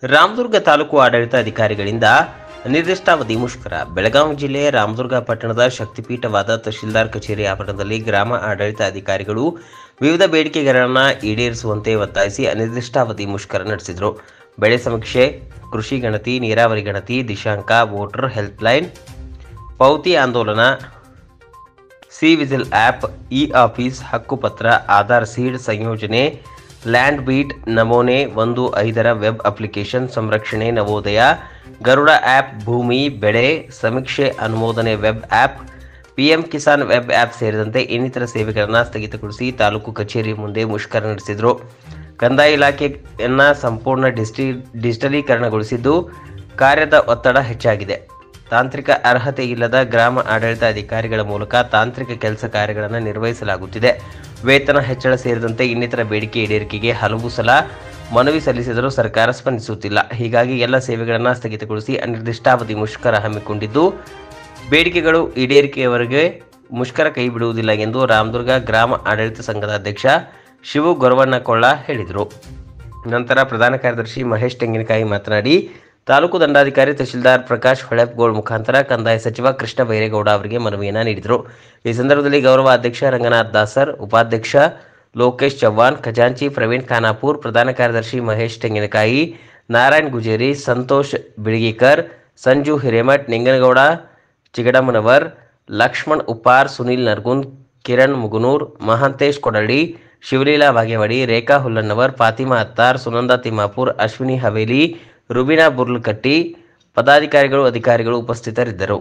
ರಾಮದುರ್ಗ ತಾಲೂಕು ಆಡಳಿತ ಅಧಿಕಾರಿಗಳಿಂದ ಅನಿರ್ದಿಷ್ಟಾವಧಿ ಮುಷ್ಕರ ಬೆಳಗಾವಿ ಜಿಲ್ಲೆಯ ರಾಮದುರ್ಗ ಪಟ್ಟಣದ ಶಕ್ತಿಪೀಠವಾದ ತಹಶೀಲ್ದಾರ್ ಕಚೇರಿ ಆವರಣದಲ್ಲಿ ಗ್ರಾಮ ಆಡಳಿತ ಅಧಿಕಾರಿಗಳು ವಿವಿಧ ಬೇಡಿಕೆಗಳನ್ನು ಈಡೇರಿಸುವಂತೆ ಒತ್ತಾಯಿಸಿ ಅನಿರ್ದಿಷ್ಟಾವಧಿ ಮುಷ್ಕರ ನಡೆಸಿದರು ಬೆಳೆ ಸಮೀಕ್ಷೆ ಕೃಷಿ ಗಣತಿ ನೀರಾವರಿ ಗಣತಿ ದಿಶಾಂಕ ವೋಟರ್ ಹೆಲ್ಪ್ಲೈನ್ ಪೌತಿ ಆಂದೋಲನ C vigil app E office ಹಕ್ಕುಪತ್ರ ಆಧಾರ್ ಸೀಡ್ ಸಂಯೋಜನೆ ಲ್ಯಾಂಡ್ ಬೀಟ್ ನಮೂನೆ ಒಂದು ಐದರ ವೆಬ್ ಅಪ್ಲಿಕೇಶನ್ ಸಂರಕ್ಷಣೆ ನವೋದಯ ಗರುಡ ಆ್ಯಪ್ ಭೂಮಿ ಬೆಳೆ ಸಮೀಕ್ಷೆ ಅನುಮೋದನೆ web app PM Kisan web app ಸೇರಿದಂತೆ ಇನ್ನಿತರ ಸೇವೆಗಳನ್ನು ಸ್ಥಗಿತಗೊಳಿಸಿ ತಾಲೂಕು ಕಚೇರಿ ಮುಂದೆ ಮುಷ್ಕರ ನಡೆಸಿದರು ಕಂದಾಯ ಇಲಾಖೆಯನ್ನ ಸಂಪೂರ್ಣ ಡಿಸ್ಟಿ ಡಿಜಿಟಲೀಕರಣಗೊಳಿಸಿದ್ದು ಕಾರ್ಯದ ಒತ್ತಡ ಹೆಚ್ಚಾಗಿದೆ ತಾಂತ್ರಿಕ ಅರ್ಹತೆ ಇಲ್ಲದ ಗ್ರಾಮ ಆಡಳಿತ ಅಧಿಕಾರಿಗಳ ಮೂಲಕ ತಾಂತ್ರಿಕ ಕೆಲಸ ಕಾರ್ಯಗಳನ್ನು ನಿರ್ವಹಿಸಲಾಗುತ್ತಿದೆ ವೇತನ ಹೆಚ್ಚಳ ಸೇರಿದಂತೆ ಇನ್ನಿತರ ಬೇಡಿಕೆ ಈಡೇರಿಕೆಗೆ ಹಲವು ಸಲ ಮನವಿ ಸಲ್ಲಿಸಿದರೂ ಸರ್ಕಾರ ಸ್ಪಂದಿಸುತ್ತಿಲ್ಲ ಹೀಗಾಗಿ ಎಲ್ಲ ಸೇವೆಗಳನ್ನು ಸ್ಥಗಿತಗೊಳಿಸಿ ಅನಿರ್ದಿಷ್ಟಾವಧಿ ಮುಷ್ಕರ ಹಮ್ಮಿಕೊಂಡಿದ್ದು ಬೇಡಿಕೆಗಳು ಈಡೇರಿಕೆಯವರೆಗೆ ಮುಷ್ಕರ ಕೈ ಬಿಡುವುದಿಲ್ಲ ಎಂದು ರಾಮದುರ್ಗ ಗ್ರಾಮ ಆಡಳಿತ ಸಂಘದ ಅಧ್ಯಕ್ಷ ಶಿವು ಗೊರವಣ್ಣ ಕೊಳ್ಳ ಹೇಳಿದರು ನಂತರ ಪ್ರಧಾನ ಕಾರ್ಯದರ್ಶಿ ಮಹೇಶ್ ತೆಂಗಿನಕಾಯಿ ಮಾತನಾಡಿ ತಾಲೂಕು ದಂಡಾಧಿಕಾರಿ ತಹಶೀಲ್ದಾರ್ ಪ್ರಕಾಶ್ ಹೊಳೆಪ್ಗೋಳ್ ಮುಖಾಂತರ ಕಂದಾಯ ಸಚಿವ ಕೃಷ್ಣ ಬೈರೇಗೌಡ ಅವರಿಗೆ ಮನವಿಯನ್ನು ನೀಡಿದರು ಈ ಸಂದರ್ಭದಲ್ಲಿ ಗೌರವ ಅಧ್ಯಕ್ಷ ರಂಗನಾಥ್ ದಾಸರ್ ಉಪಾಧ್ಯಕ್ಷ ಲೋಕೇಶ್ ಚವ್ಹಾಣ್ ಖಜಾಂಚಿ ಪ್ರವೀಣ್ ಖಾನಾಪುರ್ ಪ್ರಧಾನ ಕಾರ್ಯದರ್ಶಿ ಮಹೇಶ್ ತೆಂಗಿನಕಾಯಿ ನಾರಾಯಣ್ ಗುಜೇರಿ ಸಂತೋಷ್ ಬಿಳಿಗೀಕರ್ ಸಂಜು ಹಿರೇಮಠ್ ನಿಂಗನಗೌಡ ಚಿಗಡಮ್ಮನವರ್ ಲಕ್ಷ್ಮಣ್ ಉಪ್ಪಾರ್ ಸುನೀಲ್ ನರ್ಗುಂದ್ ಕಿರಣ್ ಮುಗುನೂರ್ ಮಹಾಂತೇಶ್ ಕೊಡಳ್ಳಿ ಶಿವಲೀಲಾ ಬಾಗೇವಾಡಿ ರೇಖಾ ಹುಲ್ಲನ್ನವರ್ ಫಾತಿಮಾ ಅತ್ತಾರ್ ಸುನಂದ ತಿಮ್ಮಾಪುರ್ ಅಶ್ವಿನಿ ಹವೇಲಿ ರುಬಿನಾ ಬುರ್ಲ್ಕಟ್ಟಿ ಪದಾಧಿಕಾರಿಗಳು ಅಧಿಕಾರಿಗಳು ಉಪಸ್ಥಿತರಿದ್ದರು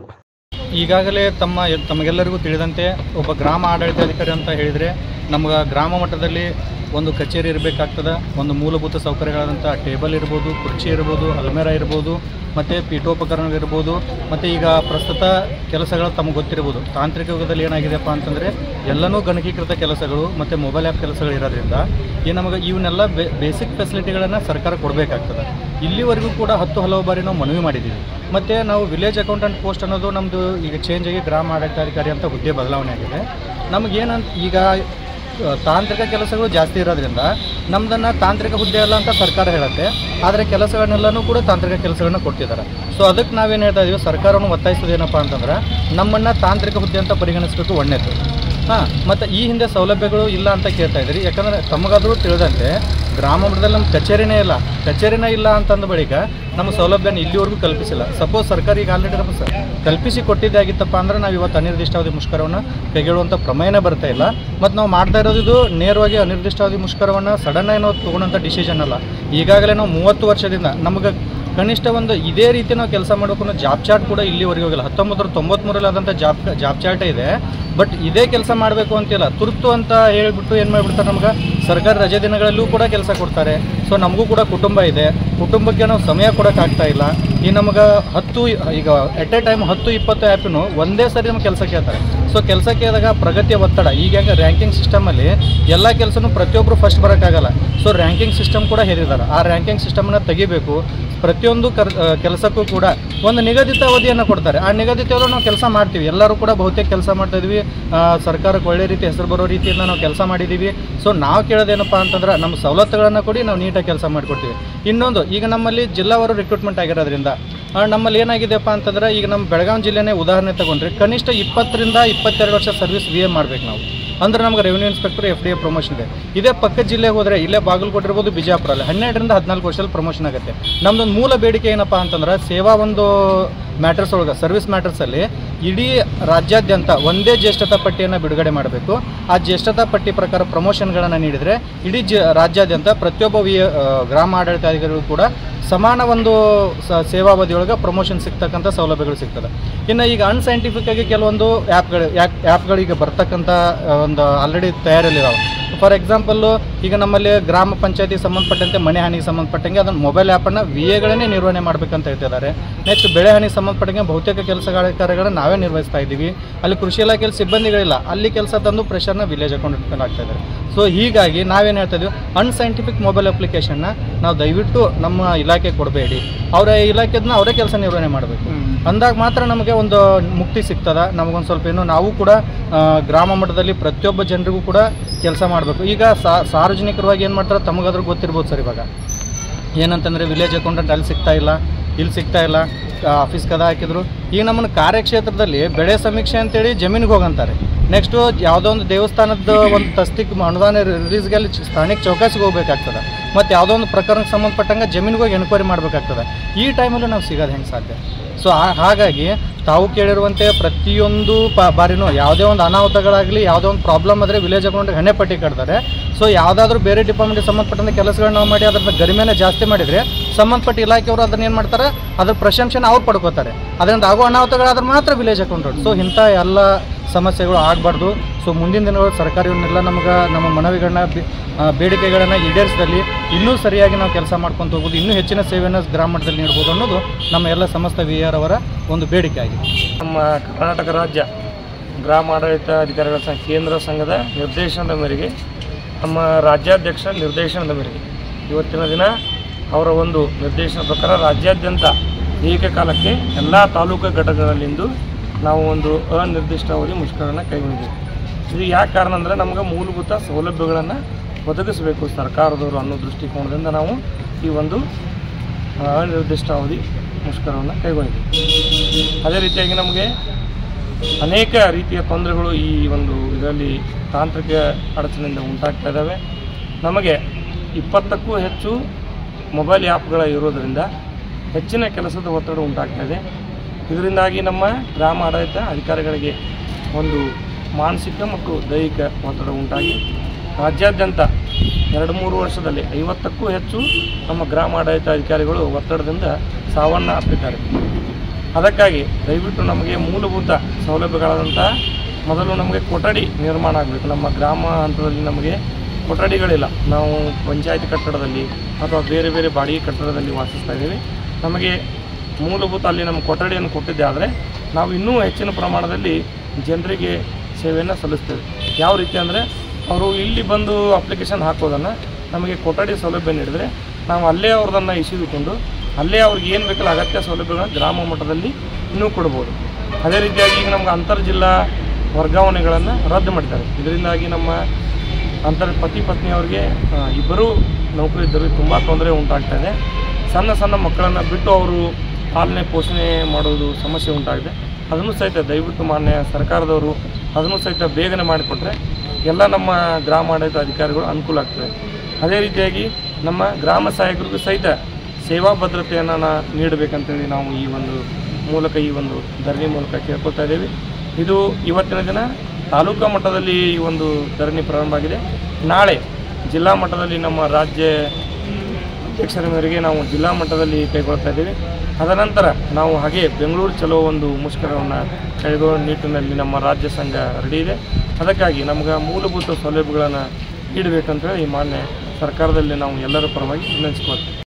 ಈಗಾಗಲೇ ತಮ್ಮ ತಮಗೆಲ್ಲರಿಗೂ ತಿಳಿದಂತೆ ಒಬ್ಬ ಗ್ರಾಮ ಆಡಳಿತಾಧಿಕಾರಿ ಅಂತ ಹೇಳಿದರೆ ನಮ್ಗೆ ಗ್ರಾಮ ಮಟ್ಟದಲ್ಲಿ ಒಂದು ಕಚೇರಿ ಇರಬೇಕಾಗ್ತದೆ ಒಂದು ಮೂಲಭೂತ ಸೌಕರ್ಯಗಳಾದಂಥ ಟೇಬಲ್ ಇರ್ಬೋದು ಕುರ್ಚಿ ಇರ್ಬೋದು ಅಲ್ಮೇರ ಇರ್ಬೋದು ಮತ್ತು ಪೀಠೋಪಕರಣಗಳಿರ್ಬೋದು ಮತ್ತು ಈಗ ಪ್ರಸ್ತುತ ಕೆಲಸಗಳು ತಮಗೆ ಗೊತ್ತಿರ್ಬೋದು ತಾಂತ್ರಿಕ ಯುಗದಲ್ಲಿ ಏನಾಗಿದೆಪ್ಪ ಅಂತಂದರೆ ಎಲ್ಲನೂ ಗಣಕೀಕೃತ ಕೆಲಸಗಳು ಮತ್ತು ಮೊಬೈಲ್ ಆ್ಯಪ್ ಕೆಲಸಗಳು ಇರೋದ್ರಿಂದ ಈ ನಮಗೆ ಇವನ್ನೆಲ್ಲ ಬೇ ಬೇಸಿಕ್ ಫೆಸಿಲಿಟಿಗಳನ್ನು ಸರ್ಕಾರ ಕೊಡಬೇಕಾಗ್ತದೆ ಇಲ್ಲಿವರೆಗೂ ಕೂಡ ಹತ್ತು ಹಲವು ಬಾರಿ ನಾವು ಮನವಿ ಮಾಡಿದ್ದೀವಿ ಮತ್ತು ನಾವು ವಿಲೇಜ್ ಅಕೌಂಟೆಂಟ್ ಪೋಸ್ಟ್ ಅನ್ನೋದು ನಮ್ಮದು ಈಗ ಚೇಂಜ್ ಆಗಿ ಗ್ರಾಮ ಆಡಳಿತಾಧಿಕಾರಿ ಅಂತ ಹುದ್ದೆ ಬದಲಾವಣೆ ಆಗಿದೆ ನಮಗೇನಂತ ಈಗ ಆ, ತಾಂತ್ರಿಕ ಕೆಲಸಗಳು ಜಾಸ್ತಿ ಇರೋದ್ರಿಂದ ನಮ್ದನ್ನು ತಾಂತ್ರಿಕ ಹುದ್ದೆ ಅಲ್ಲ ಅಂತ ಸರ್ಕಾರ ಹೇಳುತ್ತೆ ಆದರೆ ಕೆಲಸಗಳನ್ನೆಲ್ಲನೂ ಕೂಡ ತಾಂತ್ರಿಕ ಕೆಲಸಗಳನ್ನ ಕೊಡ್ತಿದ್ದಾರೆ ಸೊ ಅದಕ್ಕೆ ನಾವೇನು ಹೇಳ್ತಾ ಇದೀವಿ ಸರ್ಕಾರವನ್ನು ಒತ್ತಾಯಿಸೋದು ಏನಪ್ಪ ಅಂತಂದ್ರೆ ನಮ್ಮನ್ನು ತಾಂತ್ರಿಕ ಹುದ್ದೆ ಅಂತ ಪರಿಗಣಿಸಬೇಕು ಒಳ್ಳೆಯದು ಹಾಂ ಮತ್ತು ಈ ಹಿಂದೆ ಸೌಲಭ್ಯಗಳು ಇಲ್ಲ ಅಂತ ಕೇಳ್ತಾ ಇದ್ದೀರಿ ಯಾಕಂದರೆ ತಮಗಾದರೂ ತಿಳಿದಂತೆ ಗ್ರಾಮ ಮಟ್ಟದಲ್ಲಿ ನಮ್ಮ ಕಚೇರಿನೇ ಇಲ್ಲ ಕಚೇರಿನೇ ಇಲ್ಲ ಅಂತಂದ ಬಳಿಕ ನಮ್ಮ ಸೌಲಭ್ಯನ ಇಲ್ಲಿವರೆಗೂ ಕಲ್ಪಿಸಿಲ್ಲ ಸಪೋಸ್ ಸರ್ಕಾರ ಈಗ ಆಲ್ರೆಡಿ ನಮ್ಮ ಸ- ಕಲ್ಪಿಸಿ ಕೊಟ್ಟಿದ್ದಾಗಿತ್ತಪ್ಪ ಅಂದ್ರೆ ನಾವು ಇವತ್ತು ಅನಿರ್ದಿಷ್ಟಾವಧಿ ಮುಷ್ಕರವನ್ನು ಕೈಗೊಳ್ಳುವಂಥ ಪ್ರಮೇಯನೇ ಬರ್ತಾ ಇಲ್ಲ ಮತ್ತು ನಾವು ಮಾಡ್ತಾ ಇರೋದು ಇದು ನೇರವಾಗಿ ಅನಿರ್ದಿಷ್ಟಾವಧಿ ಮುಷ್ಕರವನ್ನು ಸಡನ್ ಆಗಿ ನಾವು ತೊಗೊಳೋಂಥ ಡಿಸಿಷನ್ ಅಲ್ಲ ಈಗಾಗಲೇ ನಾವು ಮೂವತ್ತು ವರ್ಷದಿಂದ ನಮಗೆ ಕನಿಷ್ಠ ಒಂದು ಇದೇ ರೀತಿ ನಾವು ಕೆಲಸ ಮಾಡಬೇಕು ಅನ್ನೋ ಜಾಬ್ ಚಾರ್ಟ್ ಕೂಡ ಇಲ್ಲಿವರೆಗೂ ಹೋಗಿಲ್ಲ ಹತ್ತೊಂಬತ್ತರ ತೊಂಬತ್ಮೂರಲ್ಲಿ ಆದಂಥ ಜಾಬ್ ಜಾಬ್ ಚಾರ್ಟ್ ಇದೆ ಬಟ್ ಇದೇ ಕೆಲಸ ಮಾಡಬೇಕು ಅಂತಿಲ್ಲ ತುರ್ತು ಅಂತ ಹೇಳಿಬಿಟ್ಟು ಏನು ಮಾಡಿಬಿಡ್ತಾರೆ ನಮ್ಗೆ ಸರ್ಕಾರ ರಜೆ ದಿನಗಳಲ್ಲೂ ಕೂಡ ಕೆಲಸ ಕೊಡ್ತಾರೆ ಸೊ ನಮಗೂ ಕೂಡ ಕುಟುಂಬ ಇದೆ ಕುಟುಂಬಕ್ಕೆ ನಾವು ಸಮಯ ಕೊಡೋಕ್ಕಾಗ್ತಾ ಇಲ್ಲ ಈ ನಮಗೆ ಹತ್ತು ಈಗ ಎಟ್ ಎ ಟೈಮ್ ಹತ್ತು ಇಪ್ಪತ್ತು ಆ್ಯಪಿನು ಒಂದೇ ಸರಿ ನಮ್ಗೆ ಕೆಲಸ ಕೇಳ್ತಾರೆ ಸೊ ಕೆಲಸಕ್ಕೆ ಆದಾಗ ಪ್ರಗತಿಯ ಒತ್ತಡ ಈಗ ಹೆಂಗೆ ರ್ಯಾಂಕಿಂಗ್ ಸಿಸ್ಟಮಲ್ಲಿ ಎಲ್ಲ ಕೆಲಸನೂ ಪ್ರತಿಯೊಬ್ಬರು ಫಸ್ಟ್ ಬರೋಕ್ಕಾಗಲ್ಲ ಸೊ ರ್ಯಾಂಕಿಂಗ್ ಸಿಸ್ಟಮ್ ಕೂಡ ಹೇರಿದ್ದಾರೆ ಆ ರ್ಯಾಂಕಿಂಗ್ ಸಿಸ್ಟಮನ್ನು ತೆಗಿಬೇಕು ಪ್ರತಿಯೊಂದು ಕರ್ ಕೆಲಸಕ್ಕೂ ಕೂಡ ಒಂದು ನಿಗದಿತ ಅವಧಿಯನ್ನು ಕೊಡ್ತಾರೆ ಆ ನಿಗದಿತ ಅವಧಿ ನಾವು ಕೆಲಸ ಮಾಡ್ತೀವಿ ಎಲ್ಲರೂ ಕೂಡ ಬಹುತೇಕ ಕೆಲಸ ಮಾಡ್ತಾ ಇದ್ವಿ ಆ, ಸರ್ಕಾರಕ್ಕೆ ಒಳ್ಳೆ ರೀತಿ ಹೆಸರು ಬರೋ ರೀತಿಯಿಂದ ನಾವು ಕೆಲಸ ಮಾಡಿದ್ದೀವಿ ಸೊ ನಾವು ಕೇಳೋದೇನಪ್ಪ ಅಂತಂದ್ರೆ ನಮ್ಮ ಸವಲತ್ತುಗಳನ್ನು ಕೊಡಿ ನಾವು ನೀಟಾಗಿ ಕೆಲಸ ಮಾಡಿಕೊಡ್ತೀವಿ ಇನ್ನೊಂದು ಈಗ ನಮ್ಮಲ್ಲಿ ಜಿಲ್ಲಾವಾರು ರಿಕ್ರೂಟ್ಮೆಂಟ್ ಆಗಿರೋದ್ರಿಂದ ಆ, ನಮ್ಮಲ್ಲಿ ಏನಾಗಿದೆಯಪ್ಪ ಅಂತಂದ್ರೆ ಈಗ ನಮ್ಮ ಬೆಳಗಾವಿ ಜಿಲ್ಲೆನೇ ಉದಾಹರಣೆ ತಗೊಂಡ್ರೆ ಕನಿಷ್ಠ ಇಪ್ಪತ್ತರಿಂದ ಇಪ್ಪತ್ತೆರಡು ವರ್ಷ ಸರ್ವಿಸ್ ವಿ ಎ ಮಾಡ್ಬೇಕು ನಾವು ಅಂದ್ರೆ ನಮ್ಗೆ revenue inspector F D A promotion ಇದೆ ಇದೇ ಪಕ್ಕದ ಜಿಲ್ಲೆಗೆ ಹೋದರೆ ಇಲ್ಲೇ ಬಾಗಲಕೋಟೆ ಇರ್ಬೋದು ಬಿಜಾಪುರಲ್ಲಿ ಹನ್ನೆರಡರಿಂದ ಹದಿನಾಲ್ಕು ವರ್ಷದಲ್ಲಿ ಪ್ರಮೋಷನ್ ಆಗುತ್ತೆ ನಮ್ದೊಂದು ಮೂಲ ಬೇಡಿಕೆ ಏನಪ್ಪ ಅಂತಂದ್ರೆ ಸೇವಾ ಒಂದು ಮ್ಯಾಟರ್ಸ್ ಒಳಗೆ ಸರ್ವಿಸ್ ಮ್ಯಾಟರ್ಸಲ್ಲಿ ಇಡೀ ರಾಜ್ಯಾದ್ಯಂತ ಒಂದೇ ಜ್ಯೇಷ್ಠತಾ ಪಟ್ಟಿಯನ್ನು ಬಿಡುಗಡೆ ಮಾಡಬೇಕು ಆ ಜ್ಯೇಷ್ಠತಾ ಪಟ್ಟಿ ಪ್ರಕಾರ ಪ್ರಮೋಷನ್ಗಳನ್ನು ನೀಡಿದರೆ ಇಡೀ ಜ ರಾಜ್ಯಾದ್ಯಂತ ಪ್ರತಿಯೊಬ್ಬ ವಿ ಆ, ಗ್ರಾಮ ಆಡಳಿತಾಧಿಕಾರಿಗಳು ಕೂಡ ಸಮಾನ ಒಂದು ಸ ಸೇವಾವಧಿಯೊಳಗೆ ಪ್ರಮೋಷನ್ ಸಿಗ್ತಕ್ಕಂಥ ಸೌಲಭ್ಯಗಳು ಸಿಗ್ತದೆ ಇನ್ನು ಈಗ ಅನ್ಸೈಂಟಿಫಿಕ್ ಆಗಿ ಕೆಲವೊಂದು ಆ್ಯಪ್ಗಳು ಆ್ಯಪ್ಗಳಿಗೆ ಬರ್ತಕ್ಕಂಥ ಆ, ಒಂದು ಆಲ್ರೆಡಿ ತಯಾರಲ್ಲಿದ್ದಾವೆ ಫಾರ್ ಎಕ್ಸಾಂಪಲ್ಲು ಈಗ ನಮ್ಮಲ್ಲಿ ಗ್ರಾಮ ಪಂಚಾಯತಿ ಸಂಬಂಧಪಟ್ಟಂತೆ ಮನೆ ಹಾನಿಗೆ ಸಂಬಂಧಪಟ್ಟಂಗೆ ಅದನ್ನು ಮೊಬೈಲ್ ಆ್ಯಪನ್ನು ವಿ ಎಗಳನ್ನೇ ನಿರ್ವಹಣೆ ಮಾಡಬೇಕಂತ ಹೇಳ್ತಿದ್ದಾರೆ ನೆಕ್ಸ್ಟ್ ಬೆಳೆ ಹಾನಿಗೆ ಸಂಬಂಧಪಟ್ಟಂಗೆ ಬಹುತೇಕ ಕೆಲಸ ಕಾರ್ಯಗಳನ್ನು ನಾವೇ ನಿರ್ವಹಿಸ್ತಾ ಇದ್ದೀವಿ ಅಲ್ಲಿ ಕೃಷಿ ಇಲಾಖೆಯಲ್ಲಿ ಸಿಬ್ಬಂದಿಗಳಿಲ್ಲ ಅಲ್ಲಿ ಕೆಲಸ ತಂದು ಪ್ರೆಷರ್ನ ವಿಲೇಜ್ ಅಕೌಂಟ್ ಆಗ್ತಾ ಇದ್ದಾರೆ ಸೊ ಹೀಗಾಗಿ ನಾವೇನು ಹೇಳ್ತಾ ಇದೀವಿ ಅನ್ಸೈಂಟಿಫಿಕ್ ಮೊಬೈಲ್ ಅಪ್ಲಿಕೇಶನ್ನ ನಾವು ದಯವಿಟ್ಟು ನಮ್ಮ ಇಲಾಖೆ ಕೊಡಬೇಡಿ ಅವರ ಇಲಾಖೆದನ್ನ ಅವರೇ ಕೆಲಸ ನಿರ್ವಹಣೆ ಮಾಡಬೇಕು ಅಂದಾಗ ಮಾತ್ರ ನಮಗೆ ಒಂದು ಮುಕ್ತಿ ಸಿಗ್ತದ ನಮಗೊಂದು ಸ್ವಲ್ಪ ಏನು ನಾವು ಕೂಡ ಆ, ಗ್ರಾಮ ಮಟ್ಟದಲ್ಲಿ ಪ್ರತಿಯೊಬ್ಬ ಜನರಿಗೂ ಕೂಡ ಕೆಲಸ ಮಾಡಬೇಕು ಈಗ ಸಾ ಸಾರ್ವಜನಿಕರವಾಗಿ ಏನು ಮಾಡ್ತಾರೆ ತಮಗಾದ್ರೂ ಗೊತ್ತಿರ್ಬೋದು ಸರ್ ಇವಾಗ ಏನಂತಂದರೆ ವಿಲೇಜ್ ಅಕೌಂಟೆಂಟ್ ಅಲ್ಲಿ ಸಿಗ್ತಾ ಇಲ್ಲ ಇಲ್ಲಿ ಸಿಗ್ತಾ ಇಲ್ಲ ಆಫೀಸ್ ಕದ ಹಾಕಿದ್ರು ಈಗ ನಮ್ಮನ್ನು ಕಾರ್ಯಕ್ಷೇತ್ರದಲ್ಲಿ ಬೆಳೆ ಸಮೀಕ್ಷೆ ಅಂತೇಳಿ ಜಮೀನಿಗೆ ಹೋಗಂತಾರೆ ನೆಕ್ಸ್ಟು ಯಾವುದೋ ಒಂದು ದೇವಸ್ಥಾನದ ಒಂದು ತಸ್ತಿಗೆ ಅನುದಾನ ರಿಲೀಸ್ಗೆ ಅಲ್ಲಿ ಚ- ಸ್ಥಾನಿಕ ಚೌಕಾಸಿಗೆ ಹೋಗ್ಬೇಕಾಗ್ತದೆ ಮತ್ತು ಯಾವುದೋ ಒಂದು ಪ್ರಕರಣಕ್ಕೆ ಸಂಬಂಧಪಟ್ಟಂಗೆ ಜಮೀನಿಗೆ ಹೋಗಿ ಎನ್ಕ್ವೈರಿ ಮಾಡಬೇಕಾಗ್ತದೆ ಈ ಟೈಮಲ್ಲೂ ನಾವು ಸಿಗೋದು ಹೆಂಗೆ ಸಾಧ್ಯ ಸೊ ಹಾಗಾಗಿ ತಾವು ಕೇಳಿರುವಂತೆ ಪ್ರತಿಯೊಂದು ಪ ಬಾರಿನೂ ಯಾವುದೇ ಒಂದು ಅನಾಹುತಗಳಾಗಲಿ ಯಾವುದೇ ಒಂದು ಪ್ರಾಬ್ಲಮ್ ಆದರೆ ವಿಲೇಜ್ ಅಕೌಂಟ್ಗೆ ಹಣೆ ಪಟ್ಟಿ ಕಟ್ತಾರೆ ಸೊ ಯಾವುದಾದ್ರೂ ಬೇರೆ ಡಿಪಾರ್ಟ್ಮೆಂಟ್ಗೆ ಸಂಬಂಧಪಟ್ಟಂತೆ ಕೆಲಸಗಳನ್ನ ನಾವು ಮಾಡಿ ಅದ್ರ ಗರಿಮೆನ ಜಾಸ್ತಿ ಮಾಡಿದರೆ ಸಂಬಂಧಪಟ್ಟ ಇಲಾಖೆಯವರು ಅದನ್ನ ಏನು ಮಾಡ್ತಾರೆ ಅದ್ರ ಪ್ರಶಂಸೆನ ಅವ್ರು ಪಡ್ಕೋತಾರೆ ಅದರಿಂದ ಆಗೋ ಅನಾಹುತಗಳಾದ್ರೆ ಮಾತ್ರ ವಿಲೇಜ್ ಅಕೌಂಟ್ ಸೊ ಇಂಥ ಎಲ್ಲ ಸಮಸ್ಯೆಗಳು ಆಗಬಾರ್ದು ಸೊ ಮುಂದಿನ ದಿನಗಳು ಸರ್ಕಾರವನ್ನೆಲ್ಲ ನಮ್ಗೆ ನಮ್ಮ ಮನವಿಗಳನ್ನ ಬೆ- ಆ, ಬೇಡಿಕೆಗಳನ್ನು ಈಡೇರಿಸಿದಲ್ಲಿ ಇನ್ನೂ ಸರಿಯಾಗಿ ನಾವು ಕೆಲಸ ಮಾಡ್ಕೊತ ಹೋಗ್ಬೋದು ಇನ್ನೂ ಹೆಚ್ಚಿನ ಸೇವೆಯನ್ನು ಗ್ರಾಮ ಮಟ್ಟದಲ್ಲಿ ನೀಡ್ಬೋದು ಅನ್ನೋದು ನಮ್ಮ ಎಲ್ಲ ಸಮಸ್ತ ವಿ ಆರ್ ಅವರ ಒಂದು ಬೇಡಿಕೆ ಆಗಿದೆ ನಮ್ಮ ಕರ್ನಾಟಕ ರಾಜ್ಯ ಗ್ರಾಮ ಆಡಳಿತ ಅಧಿಕಾರಿಗಳ ಸಂಘ ಕೇಂದ್ರ ಸಂಘದ ನಿರ್ದೇಶನದ ಮೇರೆಗೆ ನಮ್ಮ ರಾಜ್ಯಾಧ್ಯಕ್ಷ ನಿರ್ದೇಶನದ ಮೇರೆಗೆ ಇವತ್ತಿನ ದಿನ ಅವರ ಒಂದು ನಿರ್ದೇಶನ ಪ್ರಕಾರ ರಾಜ್ಯಾದ್ಯಂತ ಏಕಕಾಲಕ್ಕೆ ಎಲ್ಲ ತಾಲೂಕು ಘಟಕಗಳಲ್ಲಿಂದು ನಾವು ಒಂದು ಅನಿರ್ದಿಷ್ಟಾವಧಿ ಮುಷ್ಕರವನ್ನು ಕೈಗೊಂಡಿದ್ದೀವಿ ಇದು ಯಾಕೆ ಕಾರಣ ಅಂದರೆ ನಮಗೆ ಮೂಲಭೂತ ಸೌಲಭ್ಯಗಳನ್ನು ಒದಗಿಸಬೇಕು ಸರ್ಕಾರದವರು ಅನ್ನೋ ದೃಷ್ಟಿಕೋನದಿಂದ ನಾವು ಈ ಒಂದು ಅನಿರ್ದಿಷ್ಟಾವಧಿ ಮುಷ್ಕರವನ್ನು ಕೈಗೊಂಡಿದ್ದೀವಿ ಅದೇ ರೀತಿಯಾಗಿ ನಮಗೆ ಅನೇಕ ರೀತಿಯ ತೊಂದರೆಗಳು ಈ ಒಂದು ಇದರಲ್ಲಿ ತಾಂತ್ರಿಕ ಅಡಚಣೆಯಿಂದ ಉಂಟಾಗ್ತಾ ಇದ್ದಾವೆ ನಮಗೆ ಇಪ್ಪತ್ತಕ್ಕೂ ಹೆಚ್ಚು ಮೊಬೈಲ್ ಆ್ಯಪ್ಗಳ ಇರೋದರಿಂದ ಹೆಚ್ಚಿನ ಕೆಲಸದ ಒತ್ತಡ ಉಂಟಾಗ್ತಾ ಇದೆ ಇದರಿಂದಾಗಿ ನಮ್ಮ ಗ್ರಾಮ ಆಡಳಿತ ಅಧಿಕಾರಿಗಳಿಗೆ ಒಂದು ಮಾನಸಿಕ ಮತ್ತು ದೈಹಿಕ ಒತ್ತಡ ಉಂಟಾಗಿ ರಾಜ್ಯಾದ್ಯಂತ ಎರಡು ಮೂರು ವರ್ಷದಲ್ಲಿ ಐವತ್ತಕ್ಕೂ ಹೆಚ್ಚು ನಮ್ಮ ಗ್ರಾಮ ಆಡಳಿತ ಅಧಿಕಾರಿಗಳು ಒತ್ತಡದಿಂದ ಸಾವನ್ನು ಅಪ್ಪಿದ್ದಾರೆ ಅದಕ್ಕಾಗಿ ದಯವಿಟ್ಟು ನಮಗೆ ಮೂಲಭೂತ ಸೌಲಭ್ಯಗಳಾದಂಥ ಮೊದಲು ನಮಗೆ ಕೊಠಡಿ ನಿರ್ಮಾಣ ಆಗಬೇಕು ನಮ್ಮ ಗ್ರಾಮ ಹಂತದಲ್ಲಿ ನಮಗೆ ಕೊಠಡಿಗಳಿಲ್ಲ ನಾವು ಪಂಚಾಯತ್ ಕಟ್ಟಡದಲ್ಲಿ ಅಥವಾ ಬೇರೆ ಬೇರೆ ಬಾಡಿಗೆ ಕಟ್ಟಡದಲ್ಲಿ ವಾಸಿಸ್ತಾ ಇದ್ದೀವಿ ನಮಗೆ ಮೂಲಭೂತ ಅಲ್ಲಿ ನಮ್ಮ ಕೊಠಡಿಯನ್ನು ಕೊಟ್ಟಿದ್ದೆ ಆದರೆ ನಾವು ಇನ್ನೂ ಹೆಚ್ಚಿನ ಪ್ರಮಾಣದಲ್ಲಿ ಜನರಿಗೆ ಸೇವೆಯನ್ನು ಸಲ್ಲಿಸ್ತೇವೆ ಯಾವ ರೀತಿ ಅಂದರೆ ಅವರು ಇಲ್ಲಿ ಬಂದು ಅಪ್ಲಿಕೇಶನ್ ಹಾಕೋದನ್ನು ನಮಗೆ ಕೊಠಡಿ ಸೌಲಭ್ಯ ನೀಡಿದರೆ ನಾವು ಅಲ್ಲೇ ಅವ್ರದನ್ನು ಇಸಿದುಕೊಂಡು ಅಲ್ಲೇ ಅವ್ರಿಗೆ ಏನು ಬೇಕಲ್ಲ ಅಗತ್ಯ ಸೌಲಭ್ಯಗಳನ್ನ ಗ್ರಾಮ ಮಟ್ಟದಲ್ಲಿ ಇನ್ನೂ ಕೊಡ್ಬೋದು ಅದೇ ರೀತಿಯಾಗಿ ಈಗ ನಮ್ಗೆ ಅಂತರ್ಜಿಲ್ಲಾ ವರ್ಗಾವಣೆಗಳನ್ನು ರದ್ದು ಮಾಡಿದ್ದಾರೆ ಇದರಿಂದಾಗಿ ನಮ್ಮ ಅಂತರ ಪತಿ ಪತ್ನಿಯವರಿಗೆ ಆ, ಇಬ್ಬರೂ ನೌಕರಿ ಇದ್ದವರಿಗೆ ತುಂಬ ತೊಂದರೆ ಉಂಟಾಗ್ತಾ ಇದೆ ಸಣ್ಣ ಸಣ್ಣ ಮಕ್ಕಳನ್ನು ಬಿಟ್ಟು ಅವರು ಪಾಲನೆ ಪೋಷಣೆ ಮಾಡೋದು ಸಮಸ್ಯೆ ಉಂಟಾಗಿದೆ ಅದನ್ನು ಸಹಿತ ದಯವಿಟ್ಟು ಮಾನ್ಯ ಸರ್ಕಾರದವರು ಅದನ್ನು ಸಹಿತ ಬೇಗನೆ ಮಾಡಿಕೊಟ್ರೆ ಎಲ್ಲ ನಮ್ಮ ಗ್ರಾಮ ಆಡಳಿತ ಅಧಿಕಾರಿಗಳು ಅನುಕೂಲ ಆಗ್ತದೆ ಅದೇ ರೀತಿಯಾಗಿ ನಮ್ಮ ಗ್ರಾಮ ಸಹಾಯಕರಿಗೂ ಸಹಿತ ಸೇವಾ ಭದ್ರತೆಯನ್ನು ನಾ ನೀಡಬೇಕಂತೇಳಿ ನಾವು ಈ ಒಂದು ಮೂಲಕ ಈ ಒಂದು ಧರಣಿ ಮೂಲಕ ಕೇಳ್ಕೊತಾ ಇದ್ದೀವಿ ಇದು ಇವತ್ತಿನ ದಿನ ತಾಲೂಕಾ ಮಟ್ಟದಲ್ಲಿ ಈ ಒಂದು ಧರಣಿ ಪ್ರಾರಂಭ ಆಗಿದೆ ನಾಳೆ ಜಿಲ್ಲಾ ಮಟ್ಟದಲ್ಲಿ ನಮ್ಮ ರಾಜ್ಯ ಅಧ್ಯಕ್ಷರ ಮೇರೆಗೆ ನಾವು ಜಿಲ್ಲಾ ಮಟ್ಟದಲ್ಲಿ ಕೈಗೊಳ್ತಾ ಇದ್ದೀವಿ ಅದನಂತರ ನಾವು ಹಾಗೆ ಬೆಂಗಳೂರು ಚಲೋ ಒಂದು ಮುಷ್ಕರವನ್ನು ಕೈಗೊಳ್ಳುವ ನಿಟ್ಟಿನಲ್ಲಿ ನಮ್ಮ ರಾಜ್ಯ ಸಂಘ ರೆಡಿ ಇದೆ ಅದಕ್ಕಾಗಿ ನಮ್ಗೆ ಮೂಲಭೂತ ಸೌಲಭ್ಯಗಳನ್ನು ನೀಡಬೇಕಂತೇಳಿ ಈ ಮಾನ್ಯ ಸರ್ಕಾರದಲ್ಲಿ ನಾವು ಎಲ್ಲರ ಪರವಾಗಿ ವಿನಂತಿಸ್ಕೊಳ್ತೀವಿ